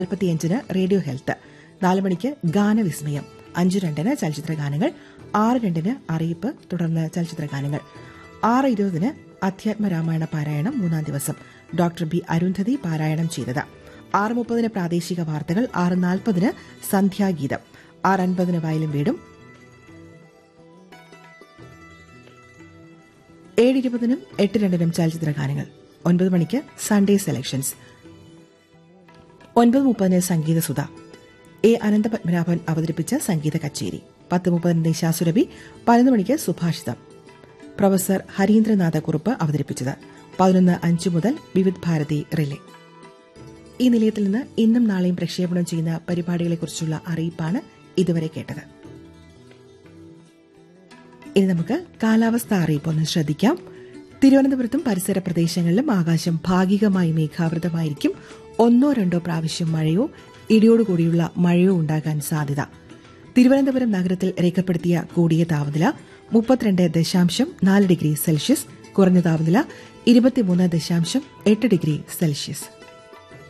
നാൽപ്പത്തിയഞ്ചിന് radio health നാല് മണിക്ക് ഗാനവിസ്മയം അഞ്ചു രണ്ടിന് ചലച്ചിത്ര ഗാനങ്ങൾ ആറ് രണ്ടിന് അറിയിപ്പ് തുടർന്ന് ചലച്ചിത്ര ഗാനങ്ങൾ ആറ് ഇരുപതിന് അധ്യാത്മ രാമായണ പാരായണം മൂന്നാം ദിവസം ഡോക്ടർ ബി അരുന്ധതി പാരായണം ചെയ്തത് ആറ് മുപ്പതിന് പ്രാദേശിക വാർത്തകൾ ആറ് നാൽപ്പതിന് സന്ധ്യാഗീതം ആറ് അൻപതിന് വയലും വീടും ഏഴ് ഇരുപതിനും എട്ട് രണ്ടിനും ചലച്ചിത്ര ഗാനങ്ങൾ ഒൻപത് മണിക്ക് സൺഡേ സെലക്ഷൻസ് ഒൻപത് മുപ്പതിന് സംഗീത സുധ എ അനന്തപത്മനാഭൻ അവതരിപ്പിച്ച സംഗീത കച്ചേരി പത്ത് മുപ്പതിന് നിശാസുരഭി പതിനൊന്ന് മണിക്ക് സുഭാഷിതം പ്രൊഫസർ ഹരീന്ദ്രനാഥ കുറുപ്പ് അവതരിപ്പിച്ചത് പതിനൊന്ന് അഞ്ച് മുതൽ വിവിധ് ഭാരതി റിലേ ഈ നിലയത്തിൽ നിന്ന് ഇന്നും നാളെയും പ്രക്ഷേപണം ചെയ്യുന്ന പരിപാടികളെക്കുറിച്ചുള്ള അറിയിപ്പാണ് ഇതുവരെ കേട്ടത് ഇനി നമുക്ക് കാലാവസ്ഥ അറിയിപ്പ് ഒന്ന് ശ്രദ്ധിക്കാം തിരുവനന്തപുരത്തും പരിസര പ്രദേശങ്ങളിലും ആകാശം ഭാഗികമായി മേഘാവൃതമായിരിക്കും ഒന്നോ രണ്ടോ പ്രാവശ്യം മഴയോ ഇടിയോടുകൂടിയുള്ള മഴയോ ഉണ്ടാകാൻ സാധ്യത തിരുവനന്തപുരം നഗരത്തിൽ രേഖപ്പെടുത്തിയ കൂടിയ താപനില മുപ്പത്തിരണ്ട് ദശാംശം നാല് ഡിഗ്രി സെൽഷ്യസ് കുറഞ്ഞ താപനില ഇരുപത്തിമൂന്ന് ദശാംശം എട്ട് ഡിഗ്രി സെൽഷ്യസ്